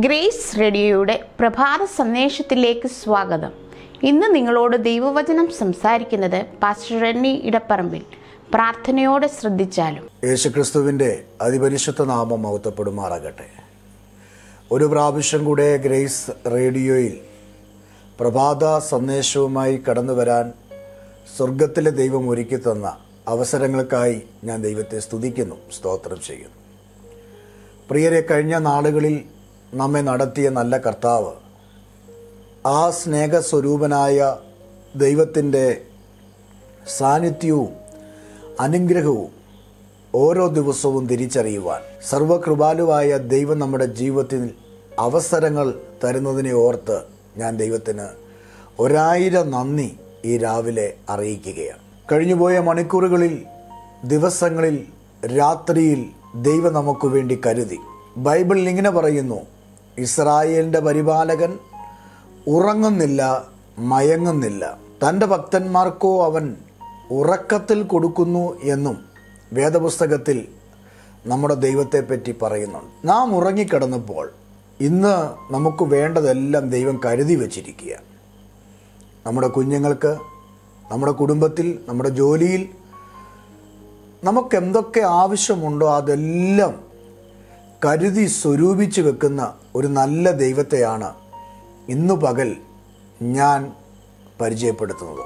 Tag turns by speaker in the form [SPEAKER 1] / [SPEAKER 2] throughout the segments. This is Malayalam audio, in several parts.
[SPEAKER 1] ഗ്രേസ് റേഡിയോയുടെ പ്രഭാത സന്ദേശത്തിലേക്ക് സ്വാഗതം ഇന്ന് നിങ്ങളോട് ദൈവവചനം സംസാരിക്കുന്നത് പാസ്റ്റർ റെന്നി ഇടപ്പറമ്പിൽ പ്രാർത്ഥനയോടെ ശ്രദ്ധിച്ചാലും
[SPEAKER 2] യേശുക്രിസ്തുവിൻ്റെ അതിപരിശുദ്ധ നാമം മഹത്വപ്പെടുമാറാകട്ടെ ഒരു പ്രാവശ്യം കൂടെ ഗ്രേസ് റേഡിയോയിൽ പ്രഭാത സന്ദേശവുമായി കടന്നു വരാൻ സ്വർഗത്തിലെ ദൈവം ഒരുക്കി തന്ന അവസരങ്ങൾക്കായി ഞാൻ ദൈവത്തെ സ്തുതിക്കുന്നു സ്തോത്രം ചെയ്യുന്നു പ്രിയരെ കഴിഞ്ഞ നാളുകളിൽ നമ്മെ നടത്തിയ നല്ല കർത്താവ് ആ സ്നേഹസ്വരൂപനായ ദൈവത്തിൻ്റെ സാന്നിധ്യവും അനുഗ്രഹവും ഓരോ ദിവസവും തിരിച്ചറിയുവാൻ സർവകൃപാലുവായ ദൈവം നമ്മുടെ ജീവിതത്തിൽ അവസരങ്ങൾ തരുന്നതിനെ ഓർത്ത് ഞാൻ ദൈവത്തിന് ഒരായിരം നന്ദി ഈ രാവിലെ അറിയിക്കുകയാണ് കഴിഞ്ഞുപോയ മണിക്കൂറുകളിൽ ദിവസങ്ങളിൽ രാത്രിയിൽ ദൈവം നമുക്ക് വേണ്ടി കരുതി ബൈബിളിൽ ഇങ്ങനെ പറയുന്നു ഇസ്രായേലിൻ്റെ പരിപാലകൻ ഉറങ്ങുന്നില്ല മയങ്ങുന്നില്ല തൻ്റെ ഭക്തന്മാർക്കോ അവൻ ഉറക്കത്തിൽ കൊടുക്കുന്നു എന്നും വേദപുസ്തകത്തിൽ നമ്മുടെ ദൈവത്തെ പറ്റി പറയുന്നുണ്ട് നാം ഉറങ്ങിക്കിടന്നപ്പോൾ ഇന്ന് നമുക്ക് വേണ്ടതെല്ലാം ദൈവം കരുതി വച്ചിരിക്കുക നമ്മുടെ കുഞ്ഞുങ്ങൾക്ക് നമ്മുടെ കുടുംബത്തിൽ നമ്മുടെ ജോലിയിൽ നമുക്ക് എന്തൊക്കെ ആവശ്യമുണ്ടോ അതെല്ലാം കരുതി സ്വരൂപിച്ച് വെക്കുന്ന ഒരു നല്ല ദൈവത്തെയാണ് ഇന്നു പകൽ ഞാൻ പരിചയപ്പെടുത്തുന്നത്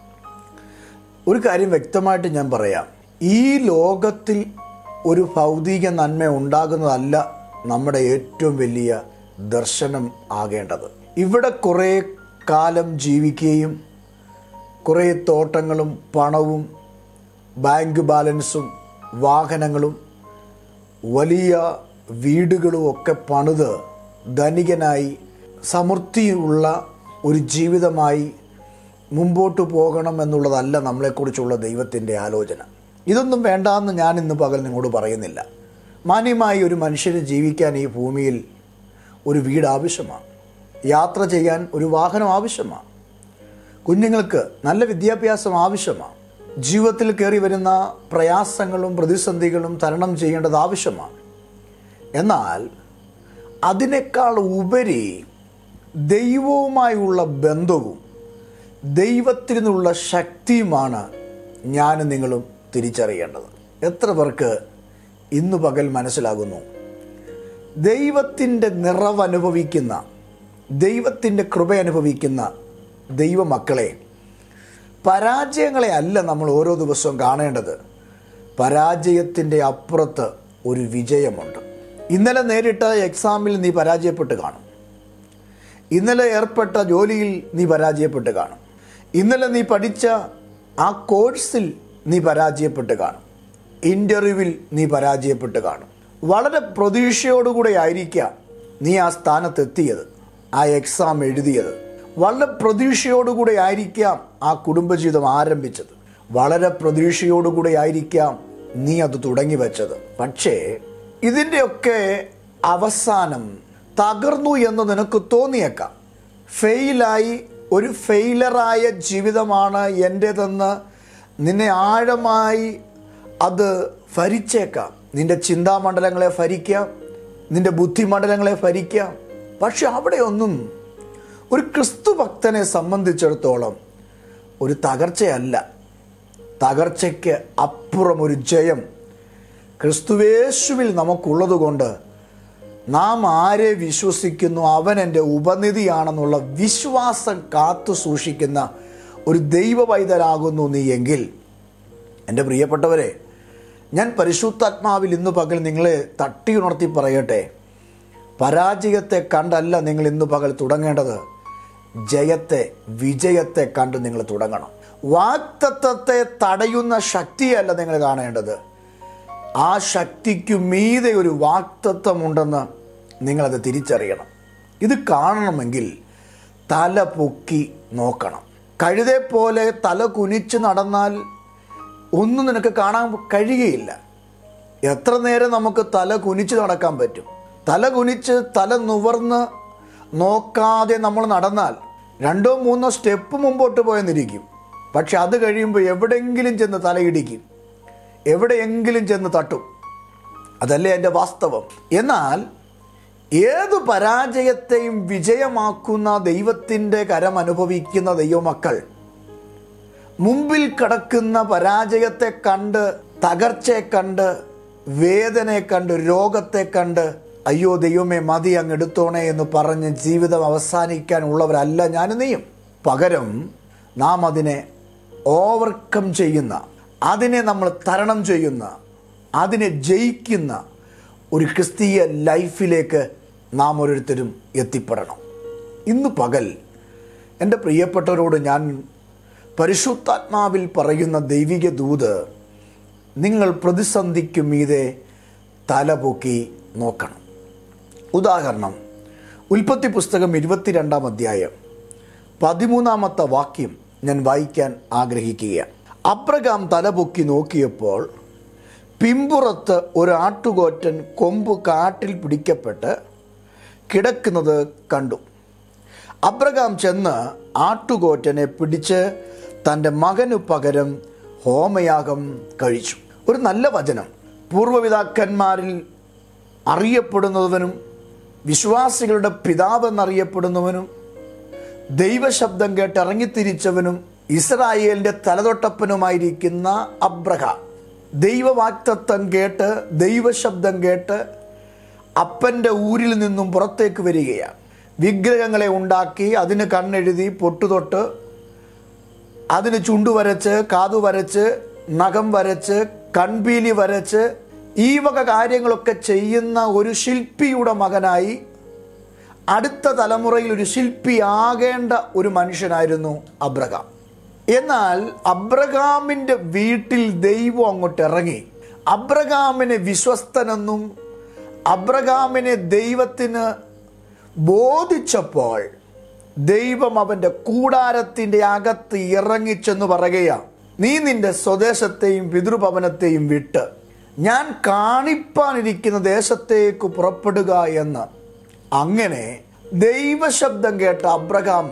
[SPEAKER 2] ഒരു കാര്യം വ്യക്തമായിട്ട് ഞാൻ പറയാം ഈ ലോകത്തിൽ ഒരു ഭൗതിക നന്മ ഉണ്ടാകുന്നതല്ല നമ്മുടെ ഏറ്റവും വലിയ ദർശനം ആകേണ്ടത് ഇവിടെ കുറേ കാലം ജീവിക്കുകയും കുറേ തോട്ടങ്ങളും പണവും ബാങ്ക് ബാലൻസും വാഹനങ്ങളും വലിയ വീടുകളും ഒക്കെ പണിത് ധനികനായി സമൃദ്ധിയുള്ള ഒരു ജീവിതമായി മുമ്പോട്ട് പോകണം എന്നുള്ളതല്ല നമ്മളെക്കുറിച്ചുള്ള ദൈവത്തിൻ്റെ ആലോചന ഇതൊന്നും വേണ്ടാന്ന് ഞാൻ ഇന്ന് പകൽ നിങ്ങളോട് പറയുന്നില്ല മാന്യമായി ഒരു മനുഷ്യന് ജീവിക്കാൻ ഈ ഭൂമിയിൽ ഒരു വീട് ആവശ്യമാണ് യാത്ര ചെയ്യാൻ ഒരു വാഹനം ആവശ്യമാണ് കുഞ്ഞുങ്ങൾക്ക് നല്ല വിദ്യാഭ്യാസം ആവശ്യമാണ് ജീവിതത്തിൽ കയറി വരുന്ന പ്രയാസങ്ങളും പ്രതിസന്ധികളും തരണം ചെയ്യേണ്ടത് ആവശ്യമാണ് എന്നാൽ അതിനേക്കാൾ ഉപരി ദൈവവുമായുള്ള ബന്ധവും ദൈവത്തിൽ നിന്നുള്ള ശക്തിയുമാണ് ഞാനും നിങ്ങളും തിരിച്ചറിയേണ്ടത് എത്ര പേർക്ക് ഇന്നു പകൽ മനസ്സിലാകുന്നു ദൈവത്തിൻ്റെ നിറവനുഭവിക്കുന്ന ദൈവത്തിൻ്റെ കൃപ അനുഭവിക്കുന്ന ദൈവമക്കളെ പരാജയങ്ങളെ അല്ല നമ്മൾ ഓരോ ദിവസവും കാണേണ്ടത് പരാജയത്തിൻ്റെ അപ്പുറത്ത് ഒരു വിജയമുണ്ട് ഇന്നലെ നേരിട്ട എക്സാമിൽ നീ പരാജയപ്പെട്ട് കാണും ഇന്നലെ ഏർപ്പെട്ട ജോലിയിൽ നീ പരാജയപ്പെട്ട് കാണും ഇന്നലെ നീ പഠിച്ച ആ കോഴ്സിൽ നീ പരാജയപ്പെട്ട് കാണും ഇൻ്റർവ്യൂവിൽ നീ പരാജയപ്പെട്ട് കാണും വളരെ പ്രതീക്ഷയോടുകൂടെ ആയിരിക്കാം നീ ആ സ്ഥാനത്തെത്തിയത് ആ എക്സാം എഴുതിയത് വളരെ പ്രതീക്ഷയോടുകൂടെ ആയിരിക്കാം ആ കുടുംബജീവിതം ആരംഭിച്ചത് വളരെ പ്രതീക്ഷയോടുകൂടെ ആയിരിക്കാം നീ അത് തുടങ്ങി വെച്ചത് പക്ഷേ ഇതിൻ്റെയൊക്കെ അവസാനം തകർന്നു എന്ന് നിനക്ക് തോന്നിയേക്കാം ഫെയിലായി ഒരു ഫെയിലറായ ജീവിതമാണ് എൻ്റേതെന്ന് നിന്നെ ആഴമായി അത് ഭരിച്ചേക്കാം നിന്റെ ചിന്താമണ്ഡലങ്ങളെ ഭരിക്കാം നിന്റെ ബുദ്ധിമണ്ഡലങ്ങളെ ഭരിക്കാം പക്ഷെ അവിടെയൊന്നും ഒരു ക്രിസ്തു ഭക്തനെ സംബന്ധിച്ചിടത്തോളം ഒരു തകർച്ചയല്ല തകർച്ചയ്ക്ക് അപ്പുറം ഒരു ജയം ക്രിസ്തുവേശുവിൽ നമുക്കുള്ളതുകൊണ്ട് നാം ആരെ വിശ്വസിക്കുന്നു അവൻ എൻ്റെ ഉപനിധിയാണെന്നുള്ള വിശ്വാസം കാത്തു സൂക്ഷിക്കുന്ന ഒരു ദൈവ പൈതലാകുന്നു നീ എങ്കിൽ എൻ്റെ പ്രിയപ്പെട്ടവരെ ഞാൻ പരിശുദ്ധാത്മാവിൽ ഇന്ന് പകൽ നിങ്ങളെ തട്ടി ഉണർത്തി പറയട്ടെ പരാജയത്തെ കണ്ടല്ല നിങ്ങൾ ഇന്ന് പകൽ തുടങ്ങേണ്ടത് ജയത്തെ വിജയത്തെ കണ്ട് നിങ്ങൾ തുടങ്ങണം വാക്തത്വത്തെ തടയുന്ന ശക്തിയല്ല നിങ്ങൾ കാണേണ്ടത് ആ ശക്തിക്കു മീതെ ഒരു വാക്തത്വമുണ്ടെന്ന് നിങ്ങളത് തിരിച്ചറിയണം ഇത് കാണണമെങ്കിൽ തല പൊക്കി നോക്കണം കഴുതെ പോലെ തല കുനിച്ച് നടന്നാൽ ഒന്നും നിനക്ക് കാണാൻ കഴിയുകയില്ല എത്ര നേരം നമുക്ക് തല കുനിച്ച് നടക്കാൻ പറ്റും തല കുനിച്ച് തല നുവർന്ന് നോക്കാതെ നമ്മൾ നടന്നാൽ രണ്ടോ മൂന്നോ സ്റ്റെപ്പ് മുമ്പോട്ട് പോയെന്നിരിക്കും പക്ഷെ അത് കഴിയുമ്പോൾ എവിടെയെങ്കിലും ചെന്ന് തലയിടിക്കും എവിടെയെങ്കിലും ചെന്ന് തട്ടും അതല്ലേ എൻ്റെ വാസ്തവം എന്നാൽ ഏത് പരാജയത്തെയും വിജയമാക്കുന്ന ദൈവത്തിൻ്റെ കരം അനുഭവിക്കുന്ന ദൈവമക്കൾ മുമ്പിൽ കിടക്കുന്ന പരാജയത്തെ കണ്ട് തകർച്ചയെ കണ്ട് വേദനയെ കണ്ട് രോഗത്തെ കണ്ട് അയ്യോ ദൈവമേ മതി അങ്ങ് എടുത്തോണേ എന്ന് പറഞ്ഞ് ജീവിതം അവസാനിക്കാനുള്ളവരല്ല ഞാനും നീയും പകരം നാം അതിനെ ഓവർകം ചെയ്യുന്ന അതിനെ നമ്മൾ തരണം ചെയ്യുന്ന അതിനെ ജയിക്കുന്ന ഒരു ക്രിസ്തീയ ലൈഫിലേക്ക് നാം ഓരോരുത്തരും എത്തിപ്പെടണം ഇന്ന് പകൽ എൻ്റെ പ്രിയപ്പെട്ടവരോട് ഞാൻ പരിശുദ്ധാത്മാവിൽ പറയുന്ന ദൈവിക ദൂത് നിങ്ങൾ പ്രതിസന്ധിക്ക് മീതെ തലപൊക്കി നോക്കണം ഉദാഹരണം ഉൽപ്പത്തി പുസ്തകം ഇരുപത്തിരണ്ടാം അധ്യായം പതിമൂന്നാമത്തെ വാക്യം ഞാൻ വായിക്കാൻ ആഗ്രഹിക്കുകയാണ് അബ്രകാം തലപൊക്കി നോക്കിയപ്പോൾ പിമ്പുറത്ത് ഒരു ആട്ടുകോറ്റൻ കൊമ്പ് കാട്ടിൽ പിടിക്കപ്പെട്ട് കിടക്കുന്നത് കണ്ടു അബ്രഹാം ചെന്ന് ആട്ടുകോറ്റനെ പിടിച്ച് തൻ്റെ മകനു പകരം ഹോമയാഗം കഴിച്ചു ഒരു നല്ല വചനം പൂർവ്വപിതാക്കന്മാരിൽ അറിയപ്പെടുന്നവനും വിശ്വാസികളുടെ പിതാവെന്നറിയപ്പെടുന്നവനും ദൈവശബ്ദം കേട്ട് ഇറങ്ങിത്തിരിച്ചവനും ഇസ്രായേലിൻ്റെ തലതൊട്ടപ്പനുമായിരിക്കുന്ന അബ്രഹാം ദൈവവാക്തത്വം കേട്ട് ദൈവശബ്ദം കേട്ട് അപ്പൻ്റെ ഊരിൽ നിന്നും പുറത്തേക്ക് വരികയാണ് വിഗ്രഹങ്ങളെ ഉണ്ടാക്കി അതിന് കണ്ണെഴുതി പൊട്ടുതൊട്ട് അതിന് ചുണ്ടു വരച്ച് കാതു വരച്ച് നഖം വരച്ച് കൺപീലി വരച്ച് ഈ വക കാര്യങ്ങളൊക്കെ ചെയ്യുന്ന ഒരു ശില്പിയുടെ മകനായി അടുത്ത തലമുറയിൽ ഒരു ശില്പിയാകേണ്ട ഒരു മനുഷ്യനായിരുന്നു അബ്രഹാം എന്നാൽ അബ്രഹാമിൻ്റെ വീട്ടിൽ ദൈവം അങ്ങോട്ട് ഇറങ്ങി അബ്രഹാമിനെ വിശ്വസ്തനെന്നും അബ്രഹാമിനെ ദൈവത്തിന് ബോധിച്ചപ്പോൾ ദൈവം അവൻ്റെ കൂടാരത്തിൻ്റെ അകത്ത് ഇറങ്ങിച്ചെന്ന് പറയുകയാണ് നീ നിന്റെ സ്വദേശത്തെയും പിതൃഭവനത്തെയും വിട്ട് ഞാൻ കാണിപ്പാനിരിക്കുന്ന ദേശത്തേക്ക് പുറപ്പെടുക എന്ന് അങ്ങനെ ദൈവശബ്ദം കേട്ട അബ്രഹാം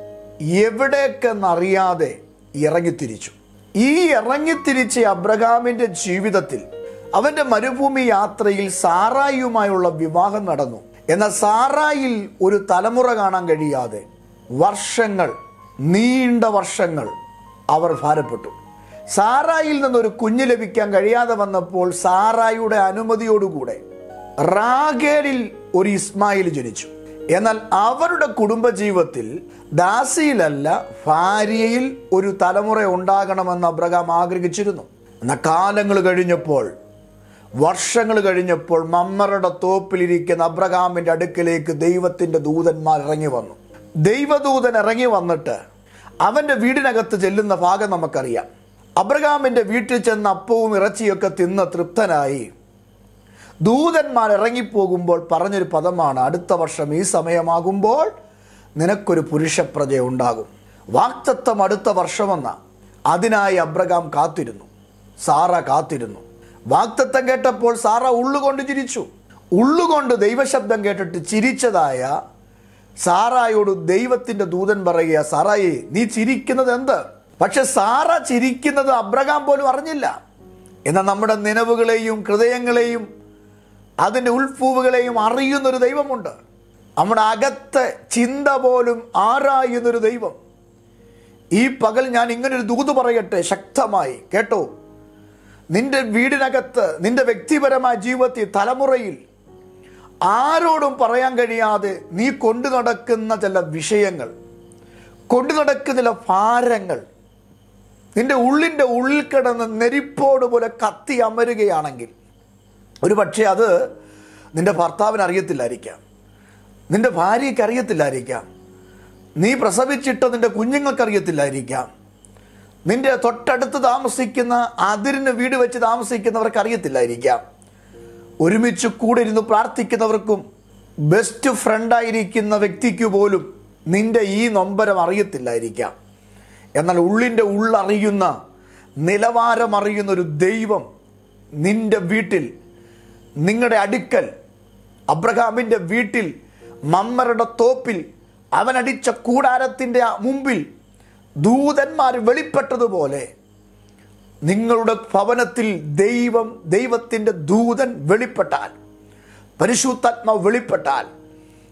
[SPEAKER 2] എവിടേക്കെന്നറിയാതെ ഇറങ്ങിത്തിരിച്ചു ഈ ഇറങ്ങിത്തിരിച്ച അബ്രഹാമിൻ്റെ ജീവിതത്തിൽ അവൻ്റെ മരുഭൂമി യാത്രയിൽ സാറായിയുമായുള്ള വിവാഹം നടന്നു എന്നാൽ സാറായിൽ ഒരു തലമുറ കാണാൻ കഴിയാതെ വർഷങ്ങൾ നീണ്ട വർഷങ്ങൾ അവർ ഭാരപ്പെട്ടു സാറായിൽ നിന്നൊരു കുഞ്ഞ് ലഭിക്കാൻ കഴിയാതെ വന്നപ്പോൾ സാറായുടെ അനുമതിയോടുകൂടെ റാഗേലിൽ ഒരു ഇസ്മായിൽ ജനിച്ചു എന്നാൽ അവരുടെ കുടുംബജീവിതത്തിൽ ദാസിയിലല്ല ഭാര്യയിൽ ഒരു തലമുറ ഉണ്ടാകണമെന്ന് അബ്രഹാം ആഗ്രഹിച്ചിരുന്നു എന്നാൽ കാലങ്ങൾ കഴിഞ്ഞപ്പോൾ വർഷങ്ങൾ കഴിഞ്ഞപ്പോൾ മമ്മറുടെ തോപ്പിലിരിക്കുന്ന അബ്രഹാമിൻ്റെ അടുക്കലേക്ക് ദൈവത്തിൻ്റെ ദൂതന്മാർ ഇറങ്ങി വന്നു ദൈവദൂതൻ ഇറങ്ങി വന്നിട്ട് അവൻ്റെ വീടിനകത്ത് ചെല്ലുന്ന ഭാഗം നമുക്കറിയാം അബ്രഹാമിൻ്റെ വീട്ടിൽ ചെന്ന് അപ്പവും ഇറച്ചിയൊക്കെ തിന്ന് തൃപ്തനായി ദൂതന്മാർ ഇറങ്ങിപ്പോകുമ്പോൾ പറഞ്ഞൊരു പദമാണ് അടുത്ത വർഷം ഈ സമയമാകുമ്പോൾ നിനക്കൊരു പുരുഷപ്രജ ഉണ്ടാകും വാക്തത്വം അടുത്ത വർഷമെന്ന അതിനായി അബ്രഹാം കാത്തിരുന്നു സാറ കാത്തിരുന്നു വാക്തത്വം കേട്ടപ്പോൾ സാറ ഉള്ളുകൊണ്ട് ചിരിച്ചു ഉള്ളുകൊണ്ട് ദൈവശബ്ദം കേട്ടിട്ട് ചിരിച്ചതായ സാറായോട് ദൈവത്തിന്റെ ദൂതൻ പറയുക സാറായി നീ ചിരിക്കുന്നത് എന്ത് പക്ഷെ സാറ ചിരിക്കുന്നത് അബ്രഹാം പോലും അറിഞ്ഞില്ല എന്നാൽ നമ്മുടെ നിലവുകളെയും ഹൃദയങ്ങളെയും അതിൻ്റെ ഉൾപ്പൂവുകളെയും അറിയുന്നൊരു ദൈവമുണ്ട് നമ്മുടെ അകത്തെ ചിന്ത പോലും ആരായുന്നൊരു ദൈവം ഈ പകൽ ഞാൻ ഇങ്ങനൊരു ദൂത് പറയട്ടെ ശക്തമായി കേട്ടോ നിന്റെ വീടിനകത്ത് നിന്റെ വ്യക്തിപരമായ ജീവിതത്തിൽ തലമുറയിൽ ആരോടും പറയാൻ കഴിയാതെ നീ കൊണ്ടു നടക്കുന്ന ചില വിഷയങ്ങൾ കൊണ്ടു നടക്കുന്ന ചില ഭാരങ്ങൾ നിന്റെ ഉള്ളിൻ്റെ ഉള്ളിൽ കിടന്ന് നെരിപ്പോട് പോലെ കത്തി അമരുകയാണെങ്കിൽ ഒരു പക്ഷേ അത് നിന്റെ ഭർത്താവിന് അറിയത്തില്ലായിരിക്കാം നിന്റെ ഭാര്യയ്ക്ക് അറിയത്തില്ലായിരിക്കാം നീ പ്രസവിച്ചിട്ട് നിന്റെ കുഞ്ഞുങ്ങൾക്ക് അറിയത്തില്ലായിരിക്കാം നിന്റെ തൊട്ടടുത്ത് താമസിക്കുന്ന അതിരിന് വീട് വെച്ച് താമസിക്കുന്നവർക്ക് അറിയത്തില്ലായിരിക്കാം ഒരുമിച്ച് കൂടെ ഇരുന്ന് പ്രാർത്ഥിക്കുന്നവർക്കും ബെസ്റ്റ് ഫ്രണ്ടായിരിക്കുന്ന വ്യക്തിക്ക് പോലും നിന്റെ ഈ നൊമ്പരം അറിയത്തില്ലായിരിക്കാം എന്നാൽ ഉള്ളിൻ്റെ ഉള്ളറിയുന്ന നിലവാരം അറിയുന്ന ഒരു ദൈവം നിന്റെ വീട്ടിൽ നിങ്ങളുടെ അടുക്കൽ അബ്രഹാമിൻ്റെ വീട്ടിൽ മമ്മരുടെ തോപ്പിൽ അവനടിച്ച കൂടാരത്തിൻ്റെ മുമ്പിൽ ദൂതന്മാർ വെളിപ്പെട്ടതുപോലെ നിങ്ങളുടെ ഭവനത്തിൽ ദൈവം ദൈവത്തിൻ്റെ ദൂതൻ വെളിപ്പെട്ടാൽ പരിശുദ്ധാത്മാവ് വെളിപ്പെട്ടാൽ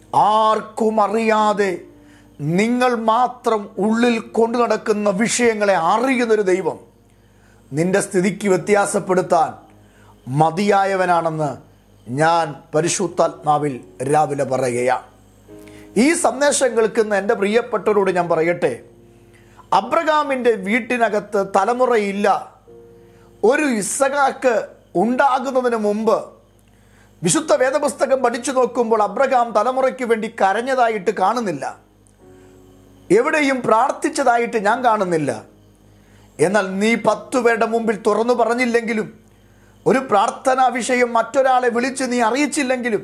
[SPEAKER 2] ആർക്കും അറിയാതെ നിങ്ങൾ മാത്രം ഉള്ളിൽ കൊണ്ടു നടക്കുന്ന വിഷയങ്ങളെ അറിയുന്നൊരു ദൈവം നിന്റെ സ്ഥിതിക്ക് വ്യത്യാസപ്പെടുത്താൻ മതിയായവനാണെന്ന് ഞാൻ പരിശുദ്ധാത്മാവിൽ രാവിലെ പറയുകയാണ് ഈ സന്ദേശം കേൾക്കുന്ന എൻ്റെ പ്രിയപ്പെട്ടവരോട് ഞാൻ പറയട്ടെ അബ്രഹാമിൻ്റെ വീട്ടിനകത്ത് തലമുറയില്ല ഒരു ഇസഹാക്ക് ഉണ്ടാകുന്നതിന് മുമ്പ് വിശുദ്ധ വേദപുസ്തകം പഠിച്ചു നോക്കുമ്പോൾ അബ്രഹാം തലമുറയ്ക്ക് വേണ്ടി കരഞ്ഞതായിട്ട് കാണുന്നില്ല എവിടെയും പ്രാർത്ഥിച്ചതായിട്ട് ഞാൻ കാണുന്നില്ല എന്നാൽ നീ പത്തു പേരുടെ മുമ്പിൽ തുറന്നു പറഞ്ഞില്ലെങ്കിലും ഒരു പ്രാർത്ഥനാ വിഷയം മറ്റൊരാളെ വിളിച്ച് നീ അറിയിച്ചില്ലെങ്കിലും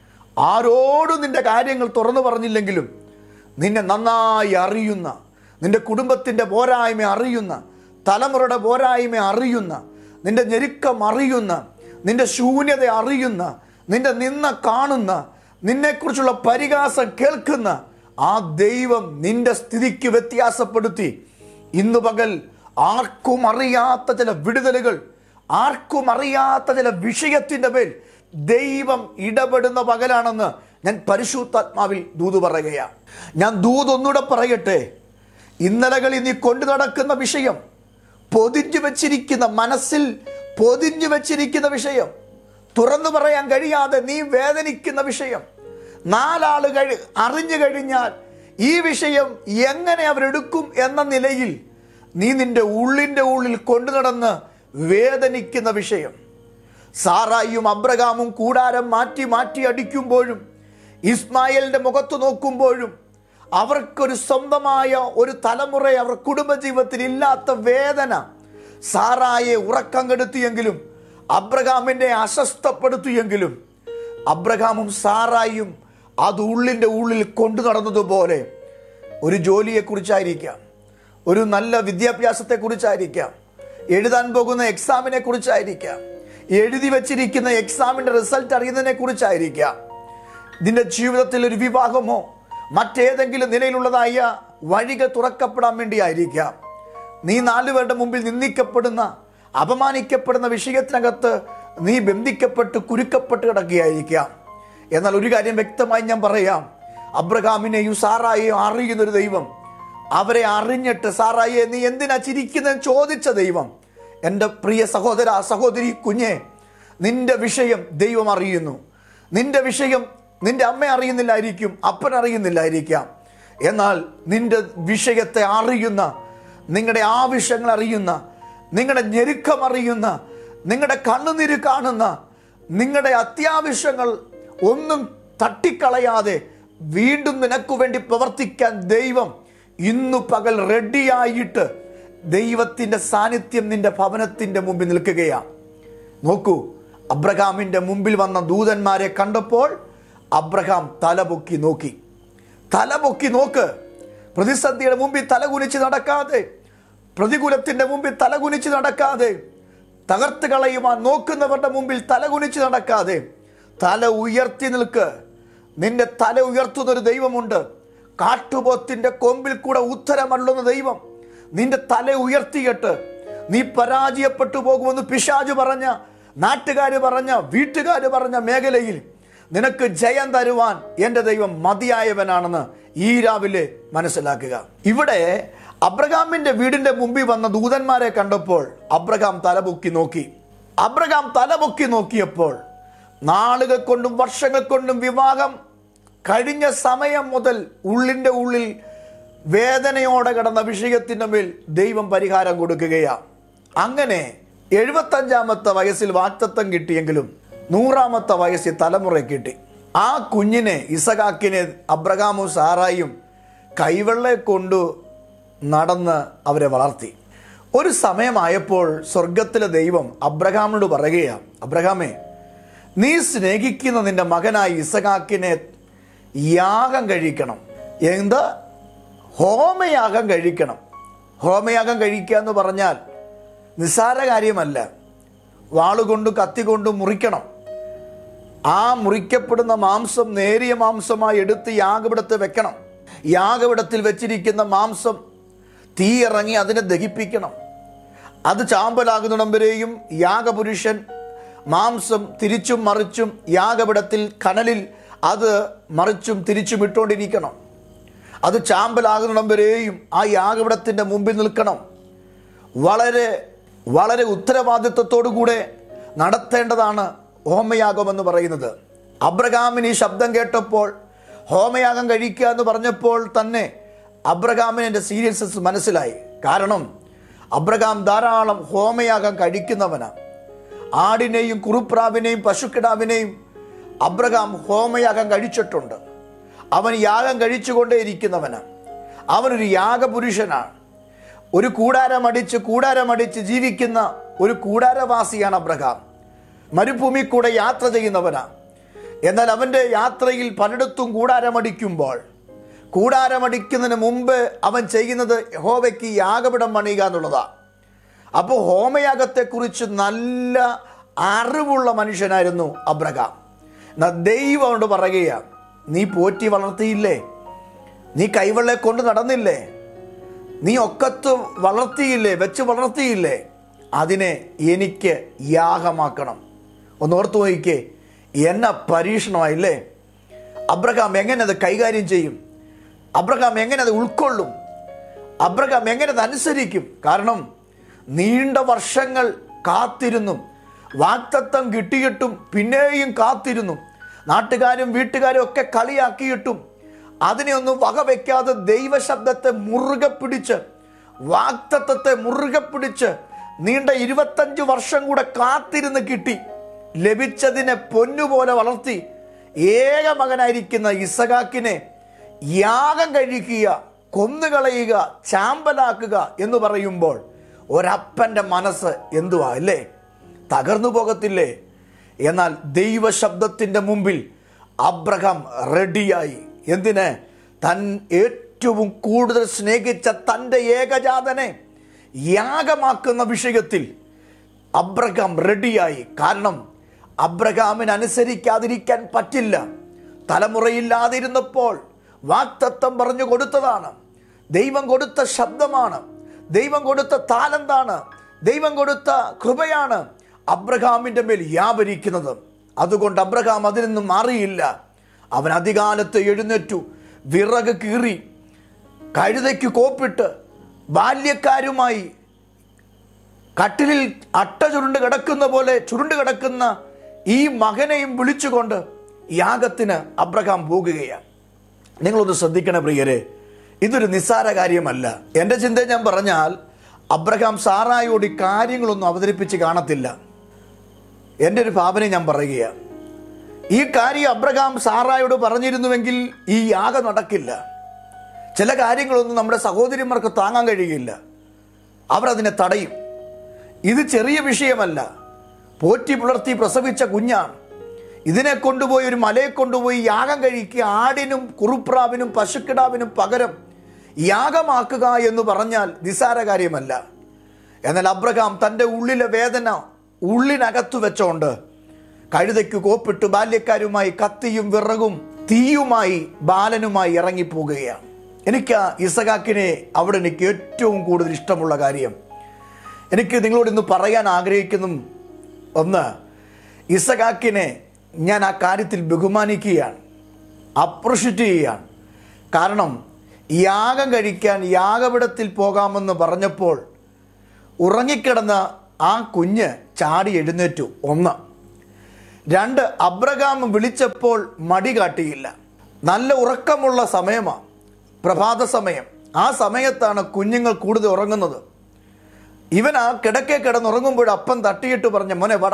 [SPEAKER 2] ആരോടും നിന്റെ കാര്യങ്ങൾ തുറന്നു പറഞ്ഞില്ലെങ്കിലും നിന്നെ നന്നായി അറിയുന്ന നിന്റെ കുടുംബത്തിൻ്റെ പോരായ്മ അറിയുന്ന തലമുറയുടെ പോരായ്മ അറിയുന്ന നിന്റെ ഞെരുക്കം അറിയുന്ന നിന്റെ ശൂന്യത അറിയുന്ന നിന്റെ നിന്ന കാണുന്ന നിന്നെക്കുറിച്ചുള്ള പരിഹാസം കേൾക്കുന്ന ആ ദൈവം നിന്റെ സ്ഥിതിക്ക് വ്യത്യാസപ്പെടുത്തി ഇന്ന് പകൽ ആർക്കും അറിയാത്ത ചില വിടുതലുകൾ ആർക്കും അറിയാത്ത ചില വിഷയത്തിൻ്റെ മേൽ ദൈവം ഇടപെടുന്ന പകലാണെന്ന് ഞാൻ പരിശുദ്ധാത്മാവിൽ ദൂത് പറയുകയാണ് ഞാൻ ദൂത് ഒന്നുകൂടെ പറയട്ടെ ഇന്നലകളിൽ നീ കൊണ്ടു നടക്കുന്ന വിഷയം പൊതിഞ്ഞു വെച്ചിരിക്കുന്ന മനസ്സിൽ പൊതിഞ്ഞു വെച്ചിരിക്കുന്ന വിഷയം തുറന്നു പറയാൻ കഴിയാതെ നീ വേദനിക്കുന്ന വിഷയം നാലാള് കഴി അറിഞ്ഞു കഴിഞ്ഞാൽ ഈ വിഷയം എങ്ങനെ അവരെടുക്കും എന്ന നിലയിൽ നീ നിന്റെ ഉള്ളിൻ്റെ ഉള്ളിൽ കൊണ്ടു നടന്ന് വേദനിക്കുന്ന വിഷയം സാറായും അബ്രഹാമും കൂടാരം മാറ്റി മാറ്റി അടിക്കുമ്പോഴും ഇസ്മായിലിന്റെ മുഖത്ത് നോക്കുമ്പോഴും അവർക്കൊരു സ്വന്തമായ ഒരു തലമുറ അവർ കുടുംബജീവിതത്തിൽ ഇല്ലാത്ത വേദന സാറായെ ഉറക്കം കെടുത്തിയെങ്കിലും അബ്രഹാമിനെ അസ്വസ്ഥപ്പെടുത്തിയെങ്കിലും അബ്രഹാമും സാറായും അത് ഉള്ളിൻ്റെ ഉള്ളിൽ കൊണ്ടു നടന്നതുപോലെ ഒരു ജോലിയെക്കുറിച്ചായിരിക്കാം ഒരു നല്ല വിദ്യാഭ്യാസത്തെക്കുറിച്ചായിരിക്കാം എഴുതാൻ പോകുന്ന എക്സാമിനെ കുറിച്ചായിരിക്കാം എഴുതി വച്ചിരിക്കുന്ന എക്സാമിൻ്റെ റിസൾട്ട് അറിയുന്നതിനെ കുറിച്ചായിരിക്കാം നിന്റെ ജീവിതത്തിൽ ഒരു വിവാഹമോ മറ്റേതെങ്കിലും നിലയിലുള്ളതായ വഴികൾ തുറക്കപ്പെടാൻ വേണ്ടിയായിരിക്കാം നീ നാലുപേരുടെ മുമ്പിൽ നിന്ദിക്കപ്പെടുന്ന അപമാനിക്കപ്പെടുന്ന വിഷയത്തിനകത്ത് നീ ബന്ധിക്കപ്പെട്ട് കുരുക്കപ്പെട്ട് കിടക്കുകയായിരിക്കാം എന്നാൽ ഒരു കാര്യം വ്യക്തമായി ഞാൻ പറയാം അബ്രഹാമിനെയും സാറായെയും അറിയുന്ന ഒരു ദൈവം അവരെ അറിഞ്ഞിട്ട് സാറായെ നീ എന്തിനാ ചിരിക്കുന്നത് ചോദിച്ച ദൈവം എൻ്റെ പ്രിയ സഹോദര സഹോദരി കുഞ്ഞെ നിന്റെ വിഷയം ദൈവം അറിയുന്നു നിന്റെ വിഷയം നിന്റെ അമ്മ അറിയുന്നില്ലായിരിക്കും അപ്പൻ അറിയുന്നില്ലായിരിക്കാം എന്നാൽ നിന്റെ വിഷയത്തെ അറിയുന്ന നിങ്ങളുടെ ആവശ്യങ്ങൾ അറിയുന്ന നിങ്ങളുടെ ഞെരുക്കം അറിയുന്ന നിങ്ങളുടെ കണ്ണുനീര് കാണുന്ന നിങ്ങളുടെ അത്യാവശ്യങ്ങൾ ഒന്നും തട്ടിക്കളയാതെ വീണ്ടും നിനക്ക് വേണ്ടി പ്രവർത്തിക്കാൻ ദൈവം ഇന്നു പകൽ റെഡിയായിട്ട് ദൈവത്തിൻ്റെ സാന്നിധ്യം നിന്റെ ഭവനത്തിൻ്റെ മുമ്പിൽ നിൽക്കുകയാണ് നോക്കൂ അബ്രഹാമിൻ്റെ മുമ്പിൽ വന്ന ദൂതന്മാരെ കണ്ടപ്പോൾ അബ്രഹാം തലപൊക്കി നോക്കി തലപൊക്കി നോക്ക് പ്രതിസന്ധിയുടെ മുമ്പിൽ തലകുനിച്ച് നടക്കാതെ പ്രതികൂലത്തിൻ്റെ മുമ്പിൽ തലകുനിച്ച് നടക്കാതെ തകർത്ത് കളയുവാൻ നോക്കുന്നവരുടെ മുമ്പിൽ തലകുനിച്ച് നടക്കാതെ തല ഉയർത്തി നിൽക്ക് നിന്റെ തല ഉയർത്തുന്നൊരു ദൈവമുണ്ട് കാട്ടുപോത്തിൻ്റെ കൊമ്പിൽ കൂടെ ഉത്തരമള്ളുന്ന ദൈവം നിന്റെ തല ഉയർത്തിയിട്ട് നീ പരാജയപ്പെട്ടു പോകുമെന്ന് പിശാജ് പറഞ്ഞ നാട്ടുകാർ പറഞ്ഞ വീട്ടുകാർ പറഞ്ഞ മേഖലയിൽ നിനക്ക് ജയം തരുവാൻ എൻ്റെ ദൈവം മതിയായവനാണെന്ന് ഈ രാവിലെ മനസ്സിലാക്കുക ഇവിടെ അബ്രഹാമിന്റെ വീടിന്റെ മുമ്പിൽ വന്ന ദൂതന്മാരെ കണ്ടപ്പോൾ അബ്രഹാം തലപൊക്കി നോക്കി അബ്രഹാം തലപൊക്കി നോക്കിയപ്പോൾ നാളുകൾ കൊണ്ടും വർഷങ്ങൾ കൊണ്ടും വിവാഹം കഴിഞ്ഞ സമയം മുതൽ ഉള്ളിൻ്റെ ഉള്ളിൽ വേദനയോടെ കിടന്ന വിഷയത്തിൻ്റെ മേൽ ദൈവം പരിഹാരം കൊടുക്കുകയാണ് അങ്ങനെ എഴുപത്തഞ്ചാമത്തെ വയസ്സിൽ വാക്തത്വം കിട്ടിയെങ്കിലും നൂറാമത്തെ വയസ്സിൽ തലമുറ കിട്ടി ആ കുഞ്ഞിനെ ഇസഹാക്കിനെ അബ്രഹാമും സാറായും കൈവെള്ളെ കൊണ്ടു നടന്ന് അവരെ വളർത്തി ഒരു സമയമായപ്പോൾ സ്വർഗത്തിലെ ദൈവം അബ്രഹാമിനോട് പറയുകയാണ് അബ്രഹാമേ നീ സ്നേഹിക്കുന്ന നിന്റെ മകനായ ഇസഹാക്കിനെ യാഗം കഴിക്കണം എന്ത് ഹോമയാഗം കഴിക്കണം ഹോമയാഗം കഴിക്കുക എന്ന് പറഞ്ഞാൽ നിസ്സാര കാര്യമല്ല വാളുകൊണ്ട് കത്തി കൊണ്ട് മുറിക്കണം ആ മുറിക്കപ്പെടുന്ന മാംസം നേരിയ മാംസമായി എടുത്ത് യാഗപിടത്ത് വെക്കണം യാഗപിടത്തിൽ വെച്ചിരിക്കുന്ന മാംസം തീ ഇറങ്ങി അതിനെ ദഹിപ്പിക്കണം അത് ചാമ്പലാകുന്നിടം വരെയും യാഗപുരുഷൻ മാംസം തിരിച്ചും മറിച്ചും യാഗപിടത്തിൽ കനലിൽ അത് മറിച്ചും തിരിച്ചും ഇട്ടുകൊണ്ടിരിക്കണം അത് ചാമ്പലാകുന്നിടം വരെയും ആ യാഗപീഠത്തിൻ്റെ മുമ്പിൽ നിൽക്കണം വളരെ വളരെ ഉത്തരവാദിത്വത്തോടു കൂടെ നടത്തേണ്ടതാണ് ഹോമയാഗം എന്ന് പറയുന്നത് അബ്രഹാമിന് ഈ ശബ്ദം കേട്ടപ്പോൾ ഹോമയാഗം കഴിക്കുക എന്ന് പറഞ്ഞപ്പോൾ തന്നെ അബ്രഹാമിന് എൻ്റെ സീരിയസ്നെസ് മനസ്സിലായി കാരണം അബ്രഹാം ധാരാളം ഹോമയാഗം കഴിക്കുന്നവനാണ് ആടിനെയും കുറുപ്രാവിനെയും പശുക്കിടാവിനെയും അബ്രഹാം ഹോമയാഗം കഴിച്ചിട്ടുണ്ട് അവൻ യാഗം കഴിച്ചുകൊണ്ടേയിരിക്കുന്നവനാണ് അവനൊരു യാഗപുരുഷനാണ് ഒരു കൂടാരമടിച്ച് കൂടാരമടിച്ച് ജീവിക്കുന്ന ഒരു കൂടാരവാസിയാണ് അബ്രഹാം മരുഭൂമി കൂടെ യാത്ര ചെയ്യുന്നവനാണ് എന്നാൽ അവൻ്റെ യാത്രയിൽ പലയിടത്തും കൂടാരമടിക്കുമ്പോൾ കൂടാരമടിക്കുന്നതിന് മുമ്പ് അവൻ ചെയ്യുന്നത് യഹോവയ്ക്ക് യാഗപിടം പണിയുക എന്നുള്ളതാണ് അപ്പോൾ ഹോമയാഗത്തെക്കുറിച്ച് നല്ല അറിവുള്ള മനുഷ്യനായിരുന്നു അബ്രഹാം എന്നാൽ ദൈവം കൊണ്ട് പറയുകയാണ് നീ പോറ്റി വളർത്തിയില്ലേ നീ കൈവെള്ളെ കൊണ്ട് നടന്നില്ലേ നീ ഒക്കത്ത് വളർത്തിയില്ലേ വെച്ച് വളർത്തിയില്ലേ അതിനെ എനിക്ക് യാഗമാക്കണം ഒന്ന് ഓർത്തു നോക്കിക്കേ എന്നെ പരീക്ഷണമായില്ലേ അബ്രഹാം എങ്ങനെ അത് കൈകാര്യം ചെയ്യും അബ്രഹാം എങ്ങനെ അത് ഉൾക്കൊള്ളും അബ്രഹാം എങ്ങനെ അത് അനുസരിക്കും കാരണം നീണ്ട വർഷങ്ങൾ കാത്തിരുന്നു വാക്തത്വം കിട്ടിയിട്ടും പിന്നെയും കാത്തിരുന്നു നാട്ടുകാരും വീട്ടുകാരും ഒക്കെ കളിയാക്കിയിട്ടും അതിനെ ഒന്നും വകവെക്കാതെ ദൈവശബ്ദത്തെ മുറുകെ പിടിച്ച് വാക്തത്വത്തെ മുറുകെ പിടിച്ച് നീണ്ട ഇരുപത്തഞ്ച് വർഷം കൂടെ കാത്തിരുന്ന് കിട്ടി ലഭിച്ചതിനെ പൊന്നുപോലെ വളർത്തി ഏക മകനായിരിക്കുന്ന ഇസഹാക്കിനെ യാഗം കഴിക്കുക കൊന്നുകളയുക ചാമ്പലാക്കുക എന്ന് പറയുമ്പോൾ ഒരപ്പൻ്റെ മനസ്സ് എന്തുവാ അല്ലേ തകർന്നു പോകത്തില്ലേ എന്നാൽ ദൈവശബ്ദത്തിൻ്റെ മുമ്പിൽ അബ്രഹാം റെഡിയായി എന്തിന് തൻ ഏറ്റവും കൂടുതൽ സ്നേഹിച്ച തൻ്റെ ഏകജാതനെ യാഗമാക്കുന്ന വിഷയത്തിൽ അബ്രഹാം റെഡിയായി കാരണം അബ്രഹാമിന് അനുസരിക്കാതിരിക്കാൻ പറ്റില്ല തലമുറയില്ലാതിരുന്നപ്പോൾ വാക്തത്വം പറഞ്ഞു കൊടുത്തതാണ് ദൈവം കൊടുത്ത ശബ്ദമാണ് ദൈവം കൊടുത്ത താലന്താണ് ദൈവം കൊടുത്ത കൃപയാണ് അബ്രഹാമിൻ്റെ മേൽ വ്യാപരിക്കുന്നത് അതുകൊണ്ട് അബ്രഹാം അതിൽ നിന്നും മാറിയില്ല അവൻ അധികാലത്ത് എഴുന്നേറ്റു വിറക് കീറി കഴുതയ്ക്ക് കോപ്പിട്ട് ബാല്യക്കാരുമായി കട്ടിലിൽ അട്ട ചുരുണ്ട് കിടക്കുന്ന പോലെ ചുരുണ്ട് കിടക്കുന്ന ഈ മകനെയും വിളിച്ചുകൊണ്ട് യാഗത്തിന് അബ്രഹാം പോകുകയാണ് നിങ്ങളൊന്ന് ശ്രദ്ധിക്കണേ പ്രിയരെ ഇതൊരു നിസ്സാര കാര്യമല്ല എൻ്റെ ചിന്ത ഞാൻ പറഞ്ഞാൽ അബ്രഹാം സാറായോട് ഈ കാര്യങ്ങളൊന്നും അവതരിപ്പിച്ച് കാണത്തില്ല എൻ്റെ ഒരു ഭാവന ഞാൻ പറയുകയാണ് ഈ കാര്യം അബ്രഹാം സാറായോട് പറഞ്ഞിരുന്നുവെങ്കിൽ ഈ യാഗം നടക്കില്ല ചില കാര്യങ്ങളൊന്നും നമ്മുടെ സഹോദരിമാർക്ക് താങ്ങാൻ കഴിയില്ല അവർ അതിനെ തടയും ഇത് ചെറിയ വിഷയമല്ല പോറ്റി പുലർത്തി പ്രസവിച്ച കുഞ്ഞാണ് ഇതിനെ കൊണ്ടുപോയി ഒരു മലയെ കൊണ്ടുപോയി യാഗം കഴിക്കുക ആടിനും കുറുപ്രാവിനും പശുക്കിടാവിനും പകരം യാഗമാക്കുക എന്ന് പറഞ്ഞാൽ നിസാര കാര്യമല്ല എന്നാൽ അബ്രഹാം തൻ്റെ ഉള്ളിലെ വേദന ഉള്ളിനകത്തു വെച്ചോണ്ട് കഴുതയ്ക്ക് കോപ്പിട്ട് ബാല്യക്കാരുമായി കത്തിയും വിറകും തീയുമായി ബാലനുമായി ഇറങ്ങിപ്പോകുകയാണ് എനിക്ക് ആ ഇസഹാക്കിനെ അവിടെ എനിക്ക് ഏറ്റവും കൂടുതൽ ഇഷ്ടമുള്ള കാര്യം എനിക്ക് നിങ്ങളോട് ഇന്ന് പറയാൻ ആഗ്രഹിക്കുന്ന ഒന്ന് ഇസഹാക്കിനെ ഞാൻ ആ കാര്യത്തിൽ ബഹുമാനിക്കുകയാണ് അപ്രിഷ്യേറ്റ് ചെയ്യുകയാണ് കാരണം യാഗം കഴിക്കാൻ യാഗപിടത്തിൽ പോകാമെന്ന് പറഞ്ഞപ്പോൾ ഉറങ്ങിക്കിടന്ന ആ കുഞ്ഞ് ചാടി എഴുന്നേറ്റു ഒന്ന് രണ്ട് അബ്രഹാം വിളിച്ചപ്പോൾ മടി കാട്ടിയില്ല നല്ല ഉറക്കമുള്ള സമയമാണ് പ്രഭാത സമയം ആ സമയത്താണ് കുഞ്ഞുങ്ങൾ കൂടുതൽ ഉറങ്ങുന്നത് ഇവൻ ആ കിടക്കെ കിടന്നുറങ്ങുമ്പോൾ അപ്പം തട്ടിയിട്ട് പറഞ്ഞ മോനെ വട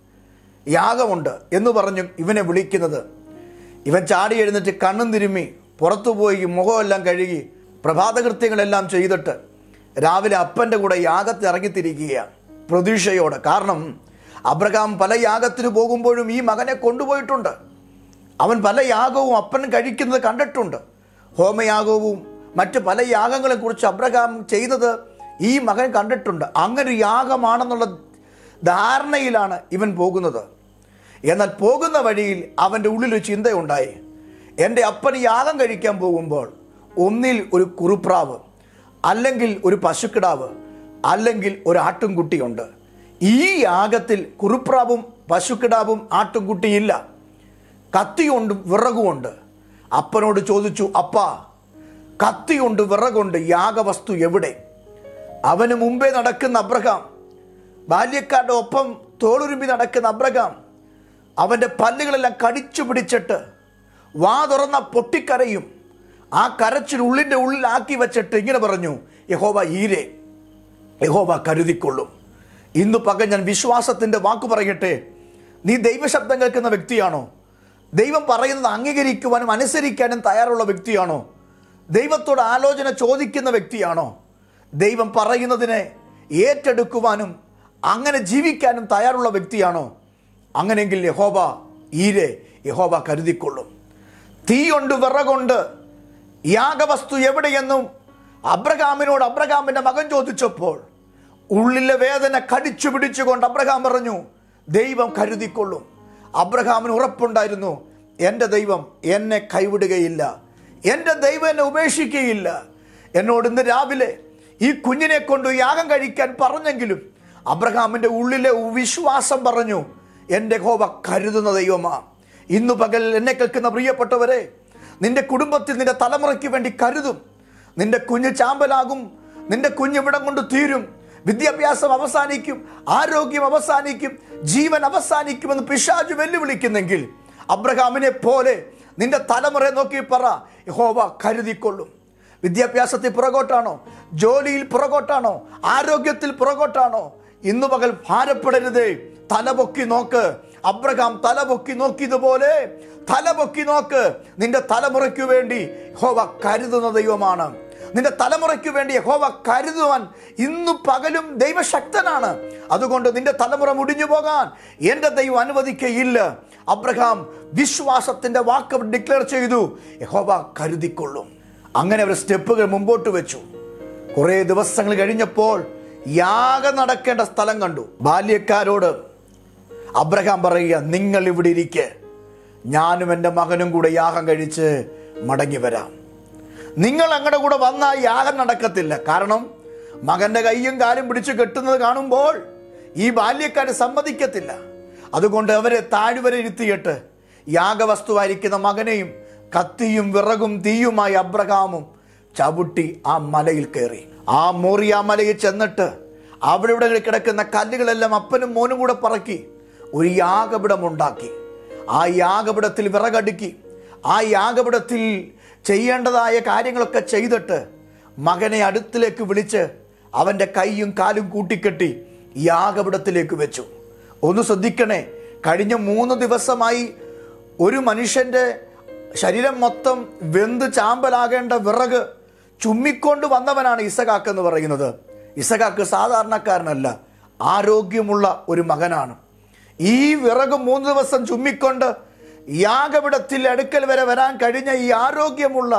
[SPEAKER 2] യാഗമുണ്ട് എന്ന് പറഞ്ഞു ഇവനെ വിളിക്കുന്നത് ഇവൻ ചാടി എഴുന്നേറ്റ് കണ്ണും തിരുമ്മി പുറത്തു പോയി മുഖമെല്ലാം കഴുകി പ്രഭാതകൃത്യങ്ങളെല്ലാം ചെയ്തിട്ട് രാവിലെ അപ്പൻ്റെ കൂടെ യാഗത്തിൽ ഇറങ്ങിത്തിരിക്കുകയാണ് പ്രതീക്ഷയോടെ കാരണം അബ്രഹാം പല യാഗത്തിന് പോകുമ്പോഴും ഈ മകനെ കൊണ്ടുപോയിട്ടുണ്ട് അവൻ പല യാഗവും അപ്പൻ കഴിക്കുന്നത് കണ്ടിട്ടുണ്ട് ഹോമയാഗവും മറ്റ് പല യാഗങ്ങളെ കുറിച്ച് അബ്രഹാം ചെയ്തത് ഈ മകൻ കണ്ടിട്ടുണ്ട് അങ്ങനെ ഒരു യാഗമാണെന്നുള്ള ധാരണയിലാണ് ഇവൻ പോകുന്നത് എന്നാൽ പോകുന്ന വഴിയിൽ അവൻ്റെ ഉള്ളിൽ ഒരു ചിന്തയുണ്ടായി എൻ്റെ അപ്പൻ യാഗം കഴിക്കാൻ പോകുമ്പോൾ ഒന്നിൽ ഒരു കുറുപ്രാവ് അല്ലെങ്കിൽ ഒരു പശുക്കിടാവ് അല്ലെങ്കിൽ ഒരു ആട്ടുംകുട്ടിയുണ്ട് ഈ യാഗത്തിൽ കുറുപ്രാവും പശുക്കിടാവും ആട്ടുംകുട്ടിയില്ല കത്തിയുണ്ട് വിറകുമുണ്ട് അപ്പനോട് ചോദിച്ചു അപ്പാ കത്തിയുണ്ട് വിറകുണ്ട് യാഗവസ്തു എവിടെ അവന് മുമ്പേ നടക്കുന്ന അബ്രഹാം ബാല്യക്കാരുടെ ഒപ്പം തോളുരുമ്പി നടക്കുന്ന അബ്രഹാം അവൻ്റെ പല്ലുകളെല്ലാം കടിച്ചു പിടിച്ചിട്ട് വാ തുറന്ന പൊട്ടിക്കരയും ആ കരച്ചിൽ ഉള്ളിൻ്റെ ഉള്ളിലാക്കി വെച്ചിട്ട് ഇങ്ങനെ പറഞ്ഞു യഹോവ ഈരെ യഹോവ കരുതിക്കൊള്ളും ഇന്ന് പകൽ ഞാൻ വിശ്വാസത്തിൻ്റെ വാക്ക് പറയട്ടെ നീ ദൈവശബ്ദം കേൾക്കുന്ന വ്യക്തിയാണോ ദൈവം പറയുന്നത് അംഗീകരിക്കുവാനും അനുസരിക്കാനും തയ്യാറുള്ള വ്യക്തിയാണോ ദൈവത്തോട് ആലോചന ചോദിക്കുന്ന വ്യക്തിയാണോ ദൈവം പറയുന്നതിനെ ഏറ്റെടുക്കുവാനും അങ്ങനെ ജീവിക്കാനും തയ്യാറുള്ള വ്യക്തിയാണോ അങ്ങനെയെങ്കിൽ യഹോബ ഈരെ യഹോബ കരുതിക്കൊള്ളും തീയുണ്ട് വിറകൊണ്ട് യാഗവസ്തു എവിടെയെന്നും അബ്രഹാമിനോട് അബ്രഹാമിന്റെ മകൻ ചോദിച്ചപ്പോൾ ഉള്ളിലെ വേദന കടിച്ചു പിടിച്ചുകൊണ്ട് അബ്രഹാം പറഞ്ഞു ദൈവം കരുതിക്കൊള്ളും അബ്രഹാമിന് ഉറപ്പുണ്ടായിരുന്നു എൻ്റെ ദൈവം എന്നെ കൈവിടുകയില്ല എൻ്റെ ദൈവം എന്നെ ഉപേക്ഷിക്കുകയില്ല എന്നോട് ഇന്ന് രാവിലെ ഈ കുഞ്ഞിനെ കൊണ്ട് യാഗം കഴിക്കാൻ പറഞ്ഞെങ്കിലും അബ്രഹാമിന്റെ ഉള്ളിലെ വിശ്വാസം പറഞ്ഞു എൻ്റെ ഹോവ കരുതുന്ന ദൈവമാ ഇന്നു പകൽ എന്നെ കേൾക്കുന്ന പ്രിയപ്പെട്ടവരെ നിന്റെ കുടുംബത്തിൽ നിന്റെ തലമുറയ്ക്ക് വേണ്ടി കരുതും നിന്റെ കുഞ്ഞ് ചാമ്പലാകും നിന്റെ കുഞ്ഞ് ഇവിടം കൊണ്ട് തീരും വിദ്യാഭ്യാസം അവസാനിക്കും ആരോഗ്യം അവസാനിക്കും ജീവൻ അവസാനിക്കുമെന്ന് പിശാജ് വെല്ലുവിളിക്കുന്നെങ്കിൽ അബ്രഹാമിനെ പോലെ നിന്റെ തലമുറയെ നോക്കി പറ യഹോവ കരുതിക്കൊള്ളും വിദ്യാഭ്യാസത്തിൽ പുറകോട്ടാണോ ജോലിയിൽ പുറകോട്ടാണോ ആരോഗ്യത്തിൽ പുറകോട്ടാണോ ഇന്നു പകൽ ഭാരപ്പെടരുതേ തലപൊക്കി നോക്ക് അബ്രഹാം തലപൊക്കി നോക്കിയതുപോലെ തലപൊക്കി നോക്ക് നിന്റെ തലമുറയ്ക്ക് വേണ്ടി ഹോവ കരുതുന്ന ദൈവമാണ് നിന്റെ തലമുറയ്ക്ക് വേണ്ടി ഹോവ കരുതുവാൻ ഇന്നു പകലും ദൈവശക്തനാണ് അതുകൊണ്ട് നിന്റെ തലമുറ മുടിഞ്ഞു പോകാൻ എൻ്റെ ദൈവം അനുവദിക്കയില്ല അബ്രഹാം വിശ്വാസത്തിന്റെ വാക്ക് ഡിക്ലെയർ ചെയ്തു യഹോവ കരുതിക്കൊള്ളും അങ്ങനെ അവർ സ്റ്റെപ്പുകൾ മുമ്പോട്ട് വെച്ചു കുറെ ദിവസങ്ങൾ കഴിഞ്ഞപ്പോൾ യാഗം നടക്കേണ്ട സ്ഥലം കണ്ടു ബാല്യക്കാരോട് അബ്രഹാം പറയുക നിങ്ങൾ ഇവിടെ ഇരിക്കെ ഞാനും എൻ്റെ മകനും കൂടെ യാഗം കഴിച്ച് മടങ്ങി വരാം നിങ്ങൾ അങ്ങടെ കൂടെ വന്നാൽ യാഗം നടക്കത്തില്ല കാരണം മകന്റെ കൈയും കാലും പിടിച്ചു കെട്ടുന്നത് കാണുമ്പോൾ ഈ ബാല്യക്കാര് സമ്മതിക്കത്തില്ല അതുകൊണ്ട് അവരെ താഴ്വരെ ഇരുത്തിയിട്ട് യാഗവസ്തുവായിരിക്കുന്ന മകനെയും കത്തിയും വിറകും തീയുമായി അബ്രഹാമും ചവിട്ടി ആ മലയിൽ കയറി ആ മോറിയ മലയിൽ ചെന്നിട്ട് അവിടെ ഇവിടെ കിടക്കുന്ന കല്ലുകളെല്ലാം അപ്പനും മോനും കൂടെ പറക്കി ഒരു യാഗപിടം ഉണ്ടാക്കി ആ യാഗപിടത്തിൽ വിറകടുക്കി ആ യാഗപിടത്തിൽ ചെയ്യേണ്ടതായ കാര്യങ്ങളൊക്കെ ചെയ്തിട്ട് മകനെ അടുത്തിലേക്ക് വിളിച്ച് അവൻ്റെ കൈയും കാലും കൂട്ടിക്കെട്ടി യാഗപിടത്തിലേക്ക് വെച്ചു ഒന്ന് ശ്രദ്ധിക്കണേ കഴിഞ്ഞ മൂന്ന് ദിവസമായി ഒരു മനുഷ്യന്റെ ശരീരം മൊത്തം വെന്ത് ചാമ്പലാകേണ്ട വിറക് ചുമ്മിക്കൊണ്ട് വന്നവനാണ് ഇസഖാക്ക് എന്ന് പറയുന്നത് ഇസഖാക്ക് സാധാരണക്കാരനല്ല ആരോഗ്യമുള്ള ഒരു മകനാണ് ഈ വിറക് മൂന്ന് ദിവസം ചുമ്മിക്കൊണ്ട് യാഗപിടത്തിൽ അടുക്കൽ വരെ വരാൻ കഴിഞ്ഞ ഈ ആരോഗ്യമുള്ള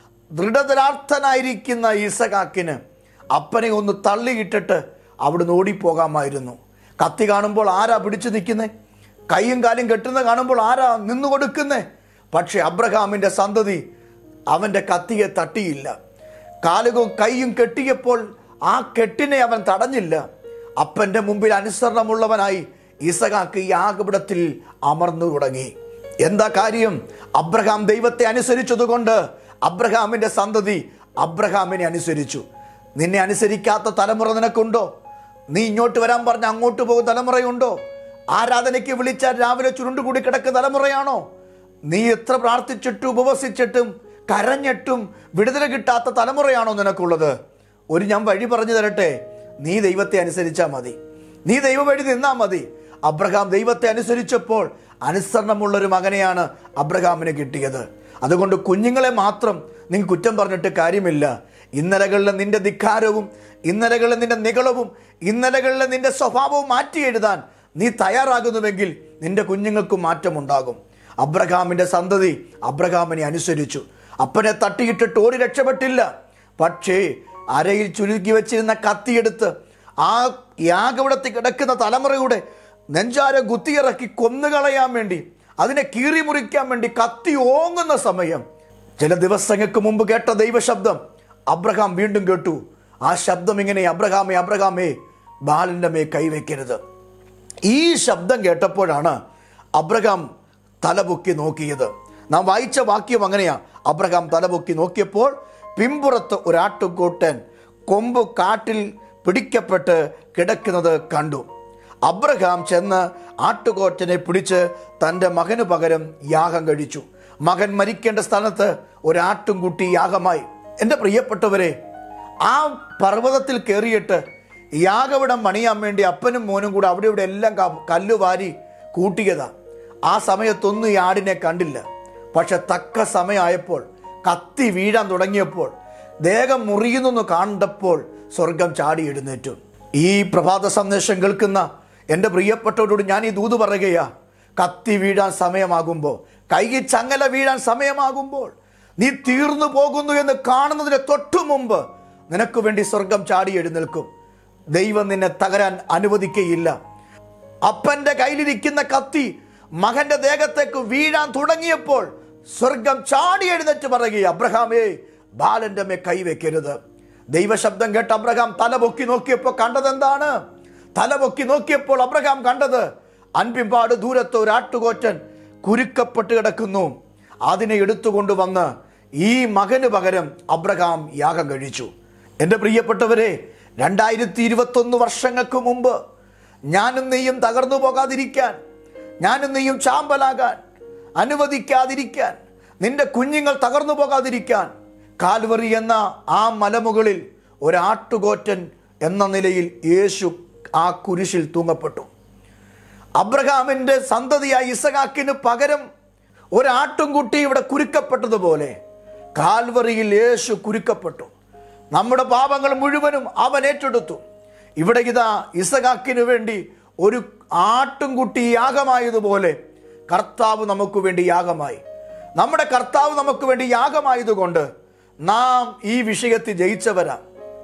[SPEAKER 2] ദൃഢതരാർത്ഥനായിരിക്കുന്ന ഇസഖാക്കിന് അപ്പനെ ഒന്ന് തള്ളിയിട്ടിട്ട് അവിടുന്ന് ഓടിപ്പോകാമായിരുന്നു കത്തി കാണുമ്പോൾ ആരാ പിടിച്ചു നിൽക്കുന്നേ കൈയും കാലും കെട്ടുന്ന കാണുമ്പോൾ ആരാ നിന്നു കൊടുക്കുന്നേ പക്ഷെ അബ്രഹാമിന്റെ സന്തതി അവന്റെ കത്തിയെ തട്ടിയില്ല കാലുകളും കൈയും കെട്ടിയപ്പോൾ ആ കെട്ടിനെ അവൻ തടഞ്ഞില്ല അപ്പന്റെ മുമ്പിൽ അനുസരണമുള്ളവനായി ഇസഹാക്ക് യാഗപിടത്തിൽ അമർന്നു തുടങ്ങി എന്താ കാര്യം അബ്രഹാം ദൈവത്തെ അനുസരിച്ചതുകൊണ്ട് അബ്രഹാമിന്റെ സന്തതി അബ്രഹാമിനെ അനുസരിച്ചു നിന്നെ അനുസരിക്കാത്ത തലമുറ നിനക്കുണ്ടോ നീ ഇങ്ങോട്ട് വരാൻ പറഞ്ഞ അങ്ങോട്ട് പോകുന്ന തലമുറയുണ്ടോ ആരാധനയ്ക്ക് വിളിച്ചാൽ രാവിലെ ചുരുണ്ടുകൂടി കിടക്കുന്ന തലമുറയാണോ നീ എത്ര പ്രാർത്ഥിച്ചിട്ടും ഉപവസിച്ചിട്ടും കരഞ്ഞിട്ടും വിടുതല കിട്ടാത്ത തലമുറയാണോ നിനക്കുള്ളത് ഒരു ഞാൻ വഴി പറഞ്ഞു തരട്ടെ നീ ദൈവത്തെ അനുസരിച്ചാൽ മതി നീ ദൈവ വഴി നിന്നാ മതി അബ്രഹാം ദൈവത്തെ അനുസരിച്ചപ്പോൾ അനുസരണമുള്ള ഒരു മകനെയാണ് അബ്രഹാമിന് കിട്ടിയത് അതുകൊണ്ട് കുഞ്ഞുങ്ങളെ മാത്രം നീ കുറ്റം പറഞ്ഞിട്ട് കാര്യമില്ല ഇന്നലകളിലെ നിന്റെ ധിക്കാരവും ഇന്നലകളിലെ നിന്റെ നികളവും ഇന്നലകളിലെ നിന്റെ സ്വഭാവവും മാറ്റി എഴുതാൻ നീ തയ്യാറാകുന്നുവെങ്കിൽ നിന്റെ കുഞ്ഞുങ്ങൾക്ക് മാറ്റമുണ്ടാകും അബ്രഹാമിന്റെ സന്തതി അബ്രഹാമിനെ അനുസരിച്ചു അപ്പനെ തട്ടിയിട്ടിട്ട് ഓടി രക്ഷപ്പെട്ടില്ല പക്ഷേ അരയിൽ ചുരുക്കി വെച്ചിരുന്ന കത്തിയെടുത്ത് ആ യാഗവിടത്തിൽ കിടക്കുന്ന തലമുറയുടെ നെഞ്ചാര കുത്തിയിറക്കി കൊന്നുകളയാൻ വേണ്ടി അതിനെ കീറി മുറിക്കാൻ വേണ്ടി കത്തി ഓങ്ങുന്ന സമയം ചില ദിവസങ്ങൾക്ക് മുമ്പ് കേട്ട ദൈവശബ്ദം അബ്രഹാം വീണ്ടും കേട്ടു ആ ശബ്ദം ഇങ്ങനെ അബ്രഹാമേ അബ്രഹാമേ ബാലന്റെ മേ കൈവയ്ക്കരുത് ഈ ശബ്ദം കേട്ടപ്പോഴാണ് അബ്രഹാം തലപൊക്കി നോക്കിയത് നാം വായിച്ച വാക്യം അങ്ങനെയാ അബ്രഹാം തലപൊക്കി നോക്കിയപ്പോൾ പിമ്പുറത്ത് ഒരാട്ടുകൂട്ടൻ കൊമ്പ് കാട്ടിൽ പിടിക്കപ്പെട്ട് കിടക്കുന്നത് കണ്ടു അബ്രഹാം ചെന്ന് ആട്ടുകോറ്റനെ പിടിച്ച് തൻ്റെ മകന് പകരം യാഗം കഴിച്ചു മകൻ മരിക്കേണ്ട സ്ഥലത്ത് ഒരാട്ടുംകുട്ടി യാഗമായി എൻ്റെ പ്രിയപ്പെട്ടവരെ ആ പർവ്വതത്തിൽ കയറിയിട്ട് യാഗവിടം പണിയാൻ വേണ്ടി അപ്പനും മോനും കൂടെ അവിടെ ഇവിടെ എല്ലാം ക- കല്ലുവാരി കൂട്ടിയതാ ആ സമയത്തൊന്നും ഈ ആടിനെ കണ്ടില്ല പക്ഷെ തക്ക സമയമായപ്പോൾ കത്തി വീഴാൻ തുടങ്ങിയപ്പോൾ ദേഹം മുറിയുന്നെന്ന് കണ്ടപ്പോൾ സ്വർഗം ചാടി എഴുന്നേറ്റു ഈ പ്രഭാത സന്ദേശം കേൾക്കുന്ന എൻ്റെ പ്രിയപ്പെട്ടവരോട് ഞാൻ ഈ ദൂത് പറയുകയാ കത്തി വീഴാൻ സമയമാകുമ്പോൾ കൈയിൽ ചങ്ങല വീഴാൻ സമയമാകുമ്പോൾ നീ തീർന്നു പോകുന്നു എന്ന് കാണുന്നതിന് തൊട്ടു മുമ്പ് നിനക്ക് വേണ്ടി സ്വർഗം ചാടി എഴുന്നേൽക്കും ദൈവം നിന്നെ തകരാൻ അനുവദിക്കുകയില്ല അപ്പന്റെ കയ്യിലിരിക്കുന്ന കത്തി മകന്റെ ദേഹത്തേക്ക് വീഴാൻ തുടങ്ങിയപ്പോൾ സ്വർഗം ചാടി എഴുന്നേറ്റ് പറയുക അബ്രഹാമേ ബാലന്റെ മേ കൈവെക്കരുത് ദൈവശബ്ദം കേട്ട് അബ്രഹാം തല പൊക്കി നോക്കിയപ്പോൾ കണ്ടത് എന്താണ് തല പൊക്കി നോക്കിയപ്പോൾ അബ്രഹാം കണ്ടത് അൻപിമ്പാട് ദൂരത്ത് ഒരു ആട്ടുകോറ്റൻ കുരുക്കപ്പെട്ട് കിടക്കുന്നു അതിനെ എടുത്തുകൊണ്ടുവന്ന് ഈ മകന് പകരം അബ്രഹാം യാഗം കഴിച്ചു എൻ്റെ പ്രിയപ്പെട്ടവരെ രണ്ടായിരത്തി ഇരുപത്തൊന്ന് വർഷങ്ങൾക്ക് മുമ്പ് ഞാനും നീയും തകർന്നു പോകാതിരിക്കാൻ ഞാനും നീയും ചാമ്പലാകാൻ അനുവദിക്കാതിരിക്കാൻ നിന്റെ കുഞ്ഞുങ്ങൾ തകർന്നു പോകാതിരിക്കാൻ കാൽവറി എന്ന ആ മലമുകളിൽ ഒരാട്ടുകോറ്റൻ എന്ന നിലയിൽ യേശു ആ കുരിശിൽ തൂങ്ങപ്പെട്ടു അബ്രഹാമിന്റെ സന്തതിയായ ഇസഹാക്കിന് പകരം ഒരാട്ടുംകുട്ടി ഇവിടെ കുരുക്കപ്പെട്ടതുപോലെ കാൽവറിയിൽ യേശു കുരുക്കപ്പെട്ടു നമ്മുടെ പാപങ്ങൾ മുഴുവനും അവൻ ഏറ്റെടുത്തു ഇവിടെ ഇതാ ഇസഹാക്കിന് വേണ്ടി ഒരു ആട്ടുംകുട്ടി യാഗമായതുപോലെ കർത്താവ് നമുക്ക് വേണ്ടി യാഗമായി നമ്മുടെ കർത്താവ് നമുക്ക് വേണ്ടി യാഗമായതുകൊണ്ട് നാം ഈ വിഷയത്തിൽ ജയിച്ചവരാ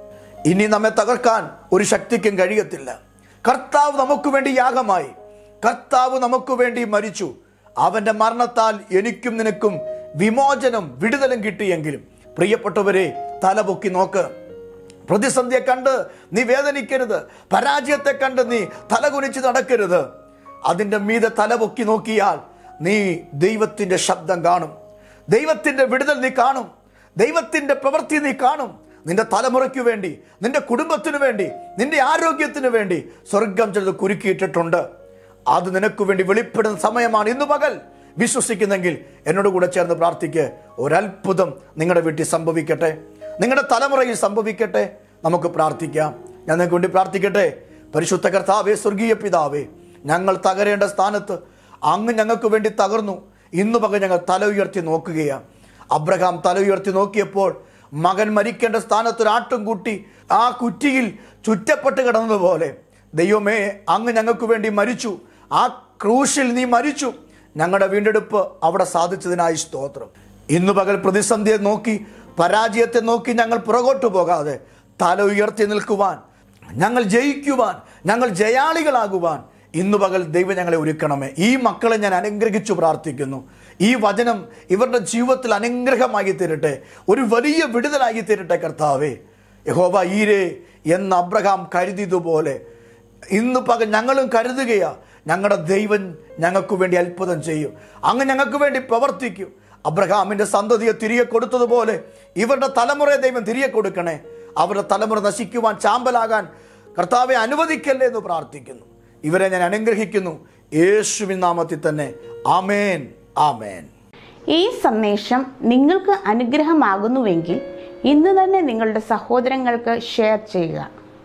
[SPEAKER 2] ഇനി നമ്മെ തകർക്കാൻ ഒരു ശക്തിക്കും കഴിയത്തില്ല കർത്താവ് നമുക്ക് വേണ്ടി യാഗമായി കർത്താവ് നമുക്ക് വേണ്ടി മരിച്ചു അവന്റെ മരണത്താൽ എനിക്കും നിനക്കും വിമോചനം വിടുതലും കിട്ടിയെങ്കിലും പ്രിയപ്പെട്ടവരെ തലപൊക്കി നോക്ക് പ്രതിസന്ധിയെ കണ്ട് നീ വേദനിക്കരുത് പരാജയത്തെ കണ്ട് നീ തലകുനിച്ച് നടക്കരുത് അതിൻ്റെ മീതെ തലപൊക്കി നോക്കിയാൽ നീ ദൈവത്തിൻ്റെ ശബ്ദം കാണും ദൈവത്തിൻ്റെ വിടുതൽ നീ കാണും ദൈവത്തിൻ്റെ പ്രവൃത്തി നീ കാണും നിന്റെ തലമുറയ്ക്ക് വേണ്ടി നിന്റെ കുടുംബത്തിന് വേണ്ടി നിന്റെ ആരോഗ്യത്തിന് വേണ്ടി സ്വർഗം ചിലത് കുരുക്കിയിട്ടിട്ടുണ്ട് അത് നിനക്ക് വേണ്ടി വെളിപ്പെടുന്ന സമയമാണ് ഇന്ന് പകൽ വിശ്വസിക്കുന്നെങ്കിൽ എന്നോട് കൂടെ ചേർന്ന് പ്രാർത്ഥിക്ക് ഒരത്ഭുതം നിങ്ങളുടെ വീട്ടിൽ സംഭവിക്കട്ടെ നിങ്ങളുടെ തലമുറയിൽ സംഭവിക്കട്ടെ നമുക്ക് പ്രാർത്ഥിക്കാം ഞാൻ നിങ്ങൾക്ക് വേണ്ടി പ്രാർത്ഥിക്കട്ടെ പരിശുദ്ധ കർത്താവേ സ്വർഗീയ പിതാവേ ഞങ്ങൾ തകരേണ്ട സ്ഥാനത്ത് അങ്ങ് ഞങ്ങൾക്ക് വേണ്ടി തകർന്നു ഇന്നു പകൽ ഞങ്ങൾ തല ഉയർത്തി നോക്കുകയാണ് അബ്രഹാം തല ഉയർത്തി നോക്കിയപ്പോൾ മകൻ മരിക്കേണ്ട സ്ഥാനത്ത് ഒരു ആട്ടും കൂട്ടി ആ കുറ്റിയിൽ ചുറ്റപ്പെട്ട് കിടന്നതുപോലെ ദൈവമേ അങ്ങ് ഞങ്ങൾക്ക് വേണ്ടി മരിച്ചു ആ ക്രൂശിൽ നീ മരിച്ചു ഞങ്ങളുടെ വീണ്ടെടുപ്പ് അവിടെ സാധിച്ചതിനായി സ്തോത്രം ഇന്നു പകൽ പ്രതിസന്ധിയെ നോക്കി പരാജയത്തെ നോക്കി ഞങ്ങൾ പുറകോട്ട് പോകാതെ തല ഉയർത്തി നിൽക്കുവാൻ ഞങ്ങൾ ജയിക്കുവാൻ ഞങ്ങൾ ജയാളികളാകുവാൻ ഇന്നു പകൽ ദൈവം ഞങ്ങളെ ഒരുക്കണമേ ഈ മക്കളെ ഞാൻ അനുഗ്രഹിച്ചു പ്രാർത്ഥിക്കുന്നു ഈ വചനം ഇവരുടെ ജീവിതത്തിൽ അനുഗ്രഹമായി തീരട്ടെ ഒരു വലിയ വിടുതലായി തീരട്ടെ കർത്താവേ യഹോവ ഈരേ എന്ന് അബ്രഹാം കരുതിയതുപോലെ ഇന്ന് പകൽ ഞങ്ങളും കരുതുകയാ ഞങ്ങളുടെ ദൈവം ഞങ്ങൾക്ക് വേണ്ടി അത്ഭുതം ചെയ്യും അങ്ങ് ഞങ്ങൾക്ക് വേണ്ടി പ്രവർത്തിക്കും അബ്രഹാമിന്റെ സന്തതിയെ തിരികെ കൊടുത്തതുപോലെ ഇവരുടെ തലമുറയെ ദൈവം തിരികെ കൊടുക്കണേ അവരുടെ തലമുറ നശിക്കുവാൻ ചാമ്പലാകാൻ കർത്താവെ അനുവദിക്കല്ലേ എന്ന് പ്രാർത്ഥിക്കുന്നു ഇവരെ ഞാൻ അനുഗ്രഹിക്കുന്നു യേശുവിൻ നാമത്തിൽ തന്നെ ആമേൻ ആമേൻ
[SPEAKER 1] ഈ സന്ദേശം നിങ്ങൾക്ക് അനുഗ്രഹമാകുന്നുവെങ്കിൽ ഇന്ന് തന്നെ നിങ്ങളുടെ സഹോദരങ്ങൾക്ക് ഷെയർ ചെയ്യുക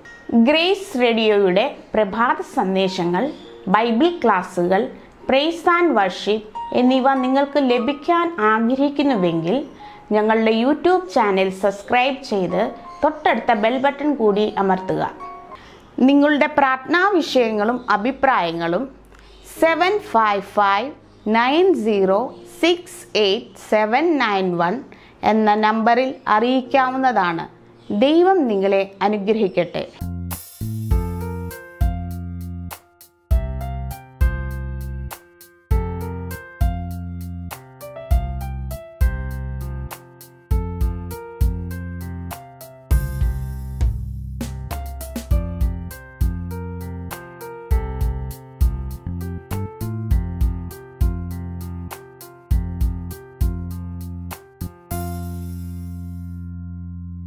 [SPEAKER 1] ഗ്രേസ് റേഡിയോയുടെ പ്രഭാത സന്ദേശങ്ങൾ ബൈബിൾ ക്ലാസ്സുകൾ പ്രേസ് ആൻഡ് വർഷിപ്പ് എന്നിവ നിങ്ങൾക്ക് ലഭിക്കാൻ ആഗ്രഹിക്കുന്നുവെങ്കിൽ ഞങ്ങളുടെ യൂട്യൂബ് ചാനൽ സബ്സ്ക്രൈബ് ചെയ്ത് തൊട്ടടുത്ത ബെൽ ബട്ടൺ കൂടി അമർത്തുക നിങ്ങളുടെ പ്രാർത്ഥനാ വിഷയങ്ങളും അഭിപ്രായങ്ങളും seven five five nine zero six eight seven nine one എന്ന നമ്പറിൽ അറിയിക്കാവുന്നതാണ് ദൈവം നിങ്ങളെ അനുഗ്രഹിക്കട്ടെ